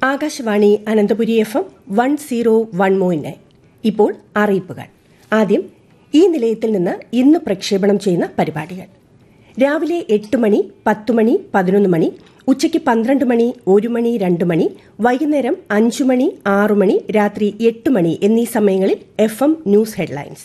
Akashvani Ananthapuri F M one zero one മോയിന് ഇപ്പോൾ അറിയിപ്പുകൾ ആദ്യം ഈ നിലയത്തിൽ നിന്ന് ഇന്ന് പ്രക്ഷേപണം ചെയ്യുന്ന പരിപാടികൾ രാവിലെ എട്ട് മണി പത്ത് മണി പതിനൊന്ന് മണി ഉച്ചയ്ക്ക് പന്ത്രണ്ട് മണി ഒരു മണി രണ്ട് മണി വൈകുന്നേരം അഞ്ചു മണി ആറു മണി രാത്രി എട്ട് മണി എന്നീ സമയങ്ങളിൽ എഫ് എം ന്യൂസ് ഹെഡ്ലൈൻസ്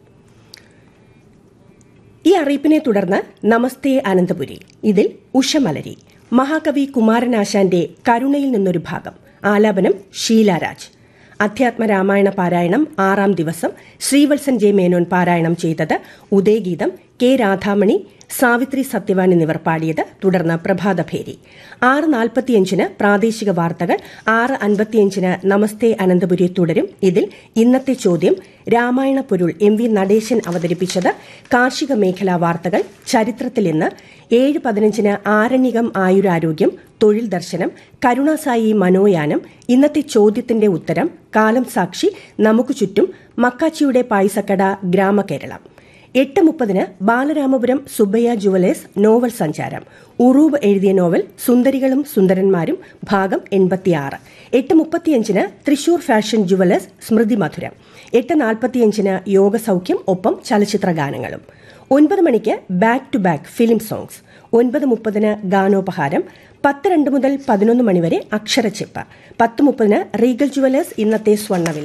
ഈ അറിയിപ്പിനെ തുടർന്ന് നമസ്തേ അനന്തപുരി ഇതിൽ ഉഷമലരി മഹാകവി കുമാരനാശാന്റെ കരുണയിൽ നിന്നൊരു ഭാഗം ആലാപനം ഷീലാരാജ് അധ്യാത്മ രാമായണ പാരായണം ആറാം ദിവസം ശ്രീവത്സൻ ജെ മേനോൻ പാരായണം ചെയ്തത് ഉദയഗീതം കെ രാധാമണി സാവിത്രി സത്യവാൻ എന്നിവർ പാടിയത് തുടർന്ന് പ്രഭാതഭേരി ആറ് നാൽപ്പത്തിയഞ്ചിന് പ്രാദേശിക വാർത്തകൾ ആറ് അൻപത്തിയഞ്ചിന് നമസ്തേ അനന്തപുരി തുടരും ഇതിൽ ഇന്നത്തെ ചോദ്യം രാമായണ പൊരുൾ എം വി നടേശൻ അവതരിപ്പിച്ചത് കാർഷിക മേഖലാ വാർത്തകൾ ചരിത്രത്തിൽ ഇന്ന് ഏഴ് പതിനഞ്ചിന് ആരണ്യകം ആയുരാരോഗ്യം തൊഴിൽ ദർശനം കരുണാസായി മനോയാനം ഇന്നത്തെ ചോദ്യത്തിന്റെ ഉത്തരം കാലം സാക്ഷി നമുക്ക് ചുറ്റും മക്കാച്ചിയുടെ പായസക്കട ഗ്രാമകേരളം എട്ട് മുപ്പതിന് ബാലരാമപുരം സുബ്ബയ്യ ജുവലേഴ്സ് നോവൽ സഞ്ചാരം ഉറൂബ് എഴുതിയ നോവൽ സുന്ദരികളും സുന്ദരന്മാരും ഭാഗം എൺപത്തിയാറ് എട്ട് മുപ്പത്തിയഞ്ചിന് തൃശൂർ ഫാഷൻ ജുവലേഴ്സ് സ്മൃതി മധുരം എട്ട് നാൽപ്പത്തിയഞ്ചിന് യോഗസൌഖ്യം ഒപ്പം ചലച്ചിത്ര ഗാനങ്ങളും ഒൻപത് മണിക്ക് back to back film songs ഒൻപത് മുപ്പതിന് ഗാനോപഹാരം പത്ത് രണ്ട് മുതൽ പതിനൊന്ന് മണിവരെ അക്ഷരച്ചിപ്പ് പത്ത് മുപ്പതിന് റീഗൽ ജുവലേഴ്സ് ഇന്നത്തെ സ്വർണ്ണവില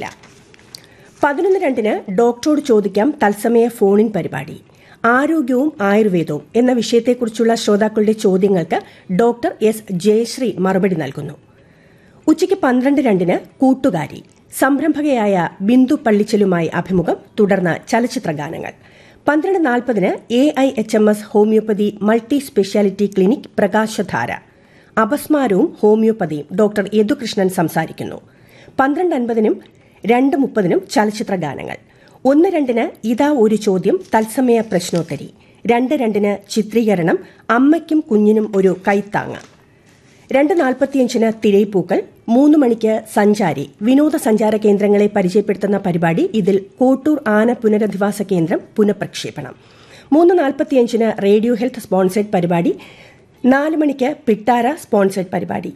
പതിനൊന്ന് രണ്ടിന് ഡോക്ടറോട് ചോദിക്കാം തത്സമയ ഫോണിൻ പരിപാടി ആരോഗ്യവും ആയുർവേദവും എന്ന വിഷയത്തെക്കുറിച്ചുള്ള ശ്രോതാക്കളുടെ ചോദ്യങ്ങൾക്ക് ഡോക്ടർ എസ് ജയശ്രീ മറുപടി നൽകുന്നു ഉച്ചയ്ക്ക് പന്ത്രണ്ട് രണ്ടിന് കൂട്ടുകാരി സംരംഭകയായ ബിന്ദു പള്ളിച്ചലുമായി അഭിമുഖം തുടർന്ന് ചലച്ചിത്ര ഗാനങ്ങൾ പന്ത്രണ്ട് നാൽപ്പതിന് A I H M S homoeopathy multi speciality clinic Prakashadhara അപസ്മാരവും ഹോമിയോപ്പതിയും ഡോക്ടർ യദുകൃഷ്ണൻ സംസാരിക്കുന്നു പന്ത്രണ്ട് അൻപതിനും രണ്ട് മുപ്പതിനും ചലച്ചിത്ര ഗാനങ്ങൾ ഒന്ന് രണ്ടിന് ഇതാ ഒരു ചോദ്യം തത്സമയ പ്രശ്നോത്തരി രണ്ട് രണ്ടിന് ചിത്രീകരണം അമ്മയ്ക്കും കുഞ്ഞിനും ഒരു കൈത്താങ്ങ് രണ്ട് നാൽപ്പത്തിയഞ്ചിന് തിരയിപ്പൂക്കൾ മൂന്ന് മണിക്ക് സഞ്ചാരി വിനോദസഞ്ചാര കേന്ദ്രങ്ങളെ പരിചയപ്പെടുത്തുന്ന പരിപാടി ഇതിൽ കോട്ടൂർ ആന പുനരധിവാസ കേന്ദ്രം പുനഃപ്രക്ഷേപണം മൂന്ന് നാൽപ്പത്തിയഞ്ചിന് റേഡിയോ ഹെൽത്ത് സ്പോൺസേഡ് പരിപാടി നാല് മണിക്ക് പിട്ടാര സ്പോൺസേഡ് പരിപാടി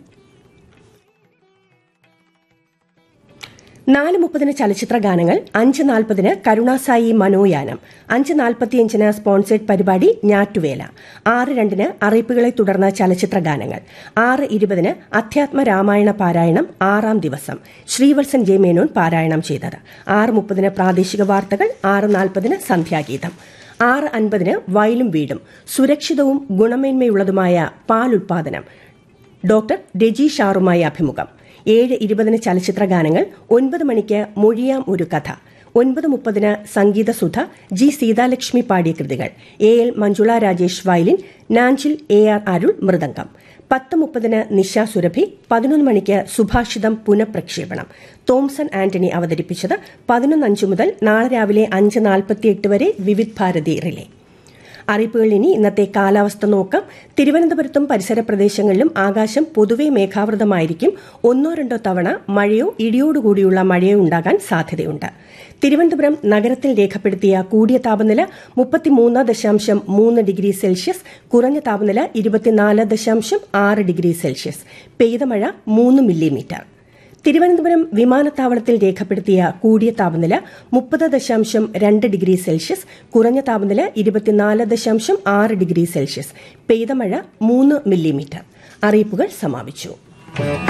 നാല് മുപ്പതിന് ചലച്ചിത്ര ഗാനങ്ങൾ അഞ്ച് നാൽപ്പതിന് കരുണാസായി മനോയാനം അഞ്ച് നാൽപ്പത്തിയഞ്ചിന് സ്പോൺസേഡ് പരിപാടി ഞാറ്റുവേല ആറ് രണ്ടിന് അറിയിപ്പുകളെ തുടർന്ന് ചലച്ചിത്ര ഗാനങ്ങൾ ആറ് ഇരുപതിന് അധ്യാത്മ രാമായണ പാരായണം ആറാം ദിവസം ശ്രീവത്സൻ ജെ മേനോൻ പാരായണം ചെയ്തത് ആറ് മുപ്പതിന് പ്രാദേശിക വാർത്തകൾ ആറ് നാൽപ്പതിന് സന്ധ്യാഗീതം ആറ് അൻപതിന് വയലും വീടും സുരക്ഷിതവും ഗുണമേന്മയുള്ളതുമായ പാൽ ഉൽപാദനം ഡോക്ടർ രജി ഷാറുമായി അഭിമുഖം ഏഴ് ഇരുപതിന് ചലച്ചിത്ര ഗാനങ്ങൾ ഒൻപത് മണിക്ക് മൊഴിയാം ഒരു കഥ ഒൻപത് മുപ്പതിന് സംഗീതസുധ ജി സീതാലക്ഷ്മി പാടിയ കൃതികൾ A L Manjula Rajesh violin Nanjil A R Arul mridangam പത്ത് മുപ്പതിന് നിശ സുരഭി പതിനൊന്ന് മണിക്ക് സുഭാഷിതം പുനഃപ്രക്ഷേപണം തോംസൺ ആന്റണി അവതരിപ്പിച്ചത് പതിനൊന്നഞ്ച് മുതൽ നാളെ രാവിലെ അഞ്ച് നാൽപ്പത്തിയെട്ട് വരെ വിവിധ് ഭാരതി റിലേ അറിയിപ്പുകൾ ഇനി ഇന്നത്തെ കാലാവസ്ഥ നോക്കാം തിരുവനന്തപുരത്തും പരിസര പ്രദേശങ്ങളിലും ആകാശം പൊതുവെ മേഘാവൃതമായിരിക്കും ഒന്നോ രണ്ടോ തവണ മഴയോ ഇടിയോടുകൂടിയുള്ള മഴയോ ഉണ്ടാകാൻ സാധ്യതയുണ്ട് തിരുവനന്തപുരം നഗരത്തിൽ രേഖപ്പെടുത്തിയ കൂടിയ താപനില മുപ്പത്തിമൂന്ന് ദശാംശം മൂന്ന് ഡിഗ്രി സെൽഷ്യസ് കുറഞ്ഞ താപനില ഇരുപത്തിനാല് ദശാംശം ആറ് ഡിഗ്രി സെൽഷ്യസ് പെയ്ത മഴ മൂന്ന് മില്ലിമീറ്റർ തിരുവനന്തപുരം വിമാനത്താവളത്തിൽ രേഖപ്പെടുത്തിയ കൂടിയ താപനില മുപ്പത് ദശാംശം രണ്ട് ഡിഗ്രി സെൽഷ്യസ് കുറഞ്ഞ താപനില ഇരുപത്തിനാല് ദശാംശം ആറ് ഡിഗ്രി സെൽഷ്യസ് പെയ്ത മഴ മൂന്ന് മില്ലിമീറ്റർ അറിയിപ്പുകൾ സമാപിച്ചു